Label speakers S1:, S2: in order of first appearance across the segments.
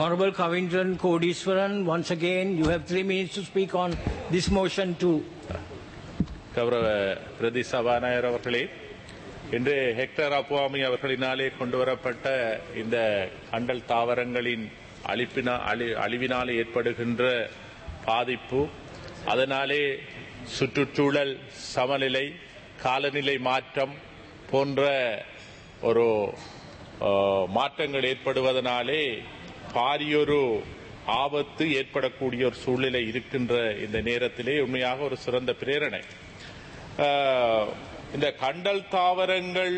S1: Honorable Covington Kodiswaran, once again, you have three minutes to speak on this motion too.
S2: கௌரவ பிரதி சபாநாயகர் அவர்களே இன்று ஹெக்டர் அப்புவாமி அவர்களினாலே கொண்டுவரப்பட்ட இந்த கண்டல் தாவரங்களின் அழிப்பினா அழி அழிவினாலே ஏற்படுகின்ற பாதிப்பு அதனாலே சுற்றுச்சூழல் சமநிலை காலநிலை மாற்றம் போன்ற ஒரு அஹ், மாற்றங்கள் ஏற்படுவதனாலே பாரியொரு ஆபத்து ஏற்படக்கூடிய ஒரு சூழ்நிலை இருக்கின்ற இந்த நேரத்திலே உண்மையாக ஒரு சிறந்த பிரேரணை ஆஹ், இந்த கண்டல் தாவரங்கள்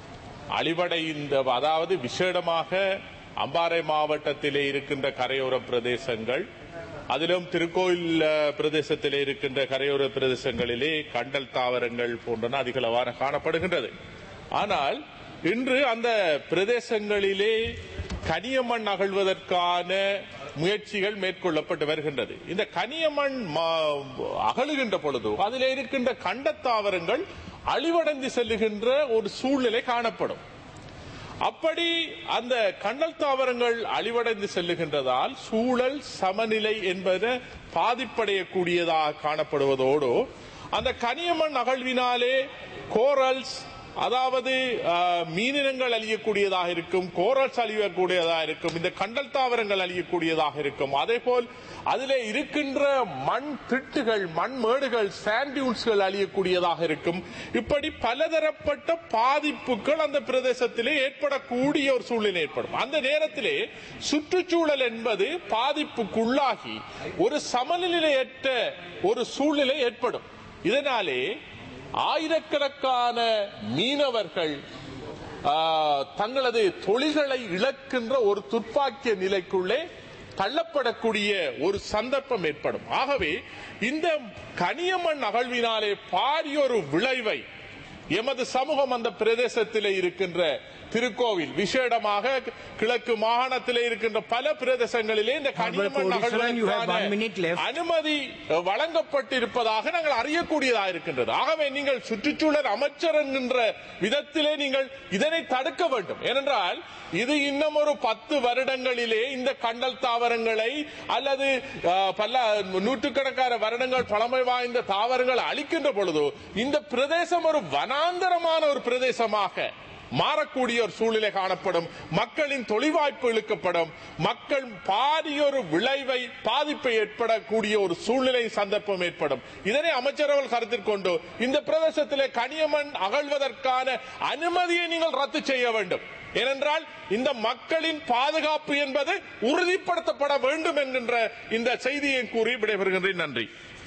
S2: அழிவடைந்த அதாவது விசேடமாக அம்பாறை மாவட்டத்திலே இருக்கின்ற கரையோர பிரதேசங்கள் அதிலும் திருக்கோயில் அஹ், பிரதேசத்திலே இருக்கின்ற கரையோர பிரதேசங்களிலே கண்டல் தாவரங்கள் போன்றன அதிகளவான காணப்படுகின்றது ஆனால் இன்று அந்த பிரதேசங்களிலே கனியமண் அகழ்வதற்கான முயற்சிகள் மேற்கொள்ளப்பட்டு வருகின்றது இந்த கனியமண் மா- அகழுகின்ற பொழுது அதில் இருக்கின்ற கண்டத்தாவரங்கள் அழிவடைந்து செல்லுகின்ற ஒரு சூழ்நிலை காணப்படும் அப்படி அந்த கண்டல் தாவரங்கள் அழிவடைந்து செல்லுகின்றதால் சூழல் சமநிலை என்பது பாதிப்படையக்கூடியதாக காணப்படுவதோடு அந்த கனியமண் அகழ்வினாலே கோரல்ஸ் அதாவது ஆஹ், மீனினங்கள் அழியக்கூடியதாக இருக்கும் கோரல்ஸ் அழியக்கூடியதாக இருக்கும் இந்த கண்டல் தாவரங்கள் அழியக்கூடியதாக இருக்கும் அதே போல் அதிலே இருக்கின்ற மண் திட்டுகள் மண் மேடுகள் சாண்டியூன்ஸ்கள் அழியக்கூடியதாக இருக்கும் இப்படி பலதரப்பட்ட பாதிப்புகள் அந்த பிரதேசத்திலே ஏற்படக்கூடிய ஒரு சூழ்நிலை ஏற்படும் அந்த நேரத்திலே சுற்றுச்சூழல் என்பது பாதிப்புக்குள்ளாகி ஒரு சமநிலையற்ற ஒரு சூழ்நிலை ஏற்படும் இதனாலே ஆயிரக்கணக்கான மீனவர்கள் ஆ, தங்களது தொழில்களை இழக்கின்ற ஒரு துப்பாக்கிய நிலைக்குள்ளே தள்ளப்படக்கூடிய ஒரு சந்தர்ப்பம் ஏற்படும் ஆகவே இந்த கனியமண் அகழ்வினாலே பாரியொரு விளைவை எமது சமூகம் அந்த பிரதேசத்திலே இருக்கின்ற திருக்கோவில் விசேடமாக கிழக்கு மாகாணத்திலே இருக்கின்ற பல பிரதேசங்களிலே இந்த கனிமண்
S1: Kodiswaran, you have one minute
S2: அகழ்வுக்கான
S1: left.
S2: அனுமதி அஹ், வழங்கப்பட்டிருப்பதாக நாங்கள் அறியக்கூடியதாக இருக்கின்றது ஆகவே நீங்கள் சுற்றுச்சூழல் அமைச்சர் என்கின்ற விதத்திலே நீங்கள் இதனை தடுக்க வேண்டும் ஏனென்றால் இது இன்னும் ஒரு பத்து வருடங்களிலே இந்த கண்டல் தாவரங்களை அல்லது அஹ், பல நூற்றுக்கணக்கான வருடங்கள் பழமை வாய்ந்த தாவரங்கள் அழிக்கின்ற பொழுது இந்த பிரதேசம் ஒரு வனாந்தரமான ஒரு பிரதேசமாக மாறக்கூடிய ஒரு சூழ்நிலை காணப்படும் மக்களின் தொழில்வாய்ப்பு இழுக்கப்படும் மக்கள் பாரியொரு விளைவை பாதிப்பை ஏற்படக்கூடிய ஒரு சூழ்நிலை சந்தர்ப்பம் ஏற்படும் இதனை அமைச்சரவர்கள் கருத்தில் கொண்டு இந்த பிரதேசத்திலே கனியமண் அகழ்வதற்கான அனுமதியை நீங்கள் ரத்து செய்ய வேண்டும் ஏனென்றால் இந்த மக்களின் பாதுகாப்பு என்பது உறுதிப்படுத்தப்பட வேண்டும் என்கின்ற இந்த செய்தியை கூறி விடைபெறுகின்றேன் நன்றி